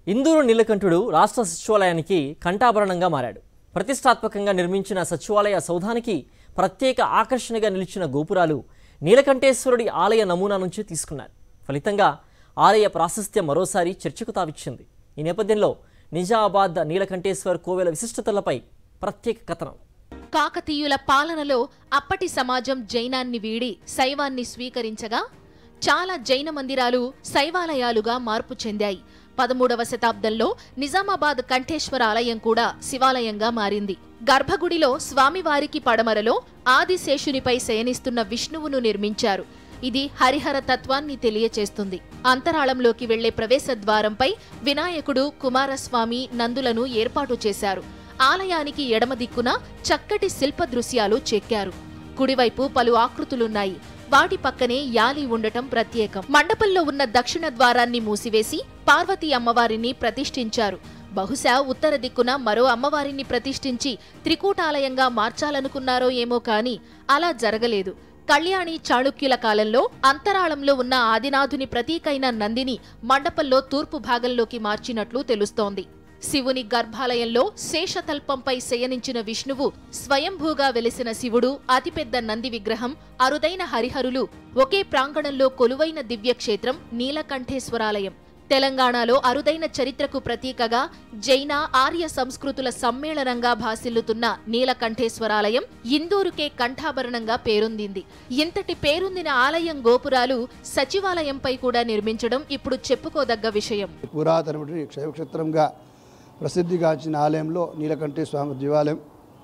ఇందూరు నీలకంఠుడు రాష్ట్ర సచివాలయానికి కంఠాభరణంగా మారాడు ప్రతిష్టాత్మకంగా నిర్మించిన సచివాలయ సౌధానికి ప్రత్యేక ఆకర్షణగా నిలిచిన గోపురాలు నీలకంఠేశ్వరుడి ఆలయ నమూనా నుంచి తీసుకున్నారు ఫలితంగా ఆలయ ప్రాశస్త్యం మరోసారి చర్చకు తావిచ్చింది ఈ నేపథ్యంలో నిజామాబాద్ నీలకంఠేశ్వర్ కోవెల విశిష్టతలపై ప్రత్యేక కథనం కాకతీయుల పాలనలో అప్పటి సమాజం జైనాన్ని వీడి శైవాన్ని స్వీకరించగా చాలా జైన మందిరాలు శైవాలయాలుగా మార్పు చెందాయి పదమూడవ శతాబ్దంలో నిజామాబాద్ కంఠేశ్వర ఆలయం కూడా శివాలయంగా మారింది గర్భగుడిలో స్వామివారికి పడమరలో ఆదిశేషునిపై శయనిస్తున్న విష్ణువును నిర్మించారు ఇది హరిహర తత్వాన్ని తెలియచేస్తుంది అంతరాళంలోకి వెళ్లే ప్రవేశ ద్వారంపై వినాయకుడు కుమారస్వామి నందులను ఏర్పాటు చేశారు ఆలయానికి ఎడమ దిక్కున చక్కటి శిల్ప దృశ్యాలు చెక్కారు కుడివైపు పలు ఆకృతులున్నాయి వాటి పక్కనే యాలి ఉండటం ప్రత్యేకం మండపంలో ఉన్న దక్షిణ ద్వారాన్ని మూసివేసి పార్వతీ అమ్మవారిని ప్రతిష్ఠించారు బహుశా ఉత్తర దిక్కున మరో అమ్మవారిని ప్రతిష్ఠించి త్రికూటాలయంగా మార్చాలనుకున్నారో ఏమో కాని అలా జరగలేదు కళ్యాణి చాళుక్యుల కాలంలో అంతరాళంలో ఉన్న ఆదినాథుని ప్రతీకైన నందిని మండపంలో తూర్పు భాగంలోకి మార్చినట్లు తెలుస్తోంది శివుని గర్భాలయంలో శేషతల్పంపై శయనించిన విష్ణువు స్వయంభూగా వెలిసిన శివుడు అతిపెద్ద నంది విగ్రహం అరుదైన హరిహరులు ఒకే ప్రాంగణంలో కొలువైన దివ్యక్షేత్రం నీలకంఠేశ్వరాలయం తెలంగాణలో అరుదైన చరిత్రకు ప్రతీకగా జైన ఆర్య సంస్కృతుల సమ్మేళనంగా భాసిల్లుతున్న నీలకంఠేశ్వరాలయం ఇందూరుకే కంఠాభరణంగా పేరొందింది ఇంతటి పేరొందిన ఆలయం గోపురాలు సచివాలయంపై కూడా నిర్మించడం ఇప్పుడు చెప్పుకోదగ్గ విషయం పురాతనమైన క్షేత్రంగా ప్రసిద్ధిగాంచిన ఆలయంలో నీలకంఠే స్వామి దేవాలయం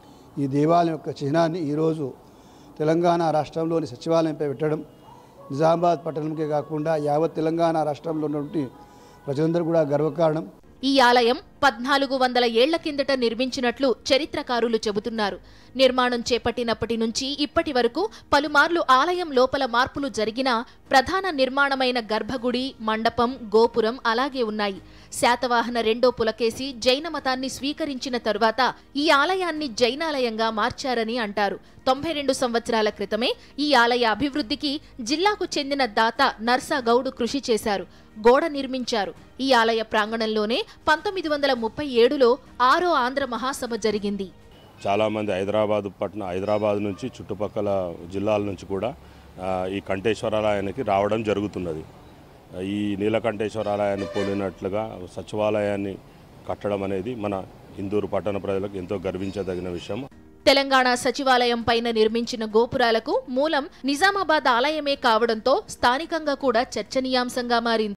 ఈ దేవాలయం యొక్క చిహ్నాన్ని ఈరోజు తెలంగాణ రాష్ట్రంలోని సచివాలయంపై పెట్టడం నిజామాబాద్ పట్టణంకే కాకుండా యావత్ తెలంగాణ రాష్ట్రంలో ఉన్నటువంటి ప్రజలందరూ కూడా గర్వకారణం ఈ ఆలయం పద్నాలుగు వందల ఏళ్ల కిందట నిర్మించినట్లు చరిత్రకారులు చెబుతున్నారు నిర్మాణం చేపట్టినప్పటి నుంచి ఇప్పటి వరకు పలుమార్లు ఆలయం లోపల మార్పులు జరిగినా ప్రధాన నిర్మాణమైన గర్భగుడి మండపం గోపురం అలాగే ఉన్నాయి శాతవాహన రెండో పులకేసి జైన మతాన్ని స్వీకరించిన తరువాత ఈ ఆలయాన్ని జైనాలయంగా మార్చారని అంటారు తొంభై రెండు సంవత్సరాల క్రితమే ఈ ఆలయ అభివృద్ధికి జిల్లాకు చెందిన దాత నర్సా గౌడ్ కృషి చేశారు గోడ నిర్మించారు ఈ ఆలయ ప్రాంగణంలోనే పంతొమ్మిది వందల ముప్పై ఏడులో ఆరో ఆంధ్ర మహాసభ జరిగింది చాలామంది హైదరాబాద్ పట్టణ హైదరాబాద్ నుంచి చుట్టుపక్కల జిల్లాల నుంచి కూడా ఆ, ఈ కంఠేశ్వరాలయానికి రావడం జరుగుతున్నది ఈ నీలకంఠేశ్వరాలయాన్ని పోలినట్లుగా సచివాలయాన్ని కట్టడం అనేది మన హిందూరు పట్టణ ప్రజలకు ఎంతో గర్వించదగిన విషయం తెలంగాణ సచివాలయం పైన నిర్మించిన గోపురాలకు మూలం నిజామాబాద్ ఆలయమే కావడంతో స్థానికంగా కూడా చర్చనీయాంశంగా మారింది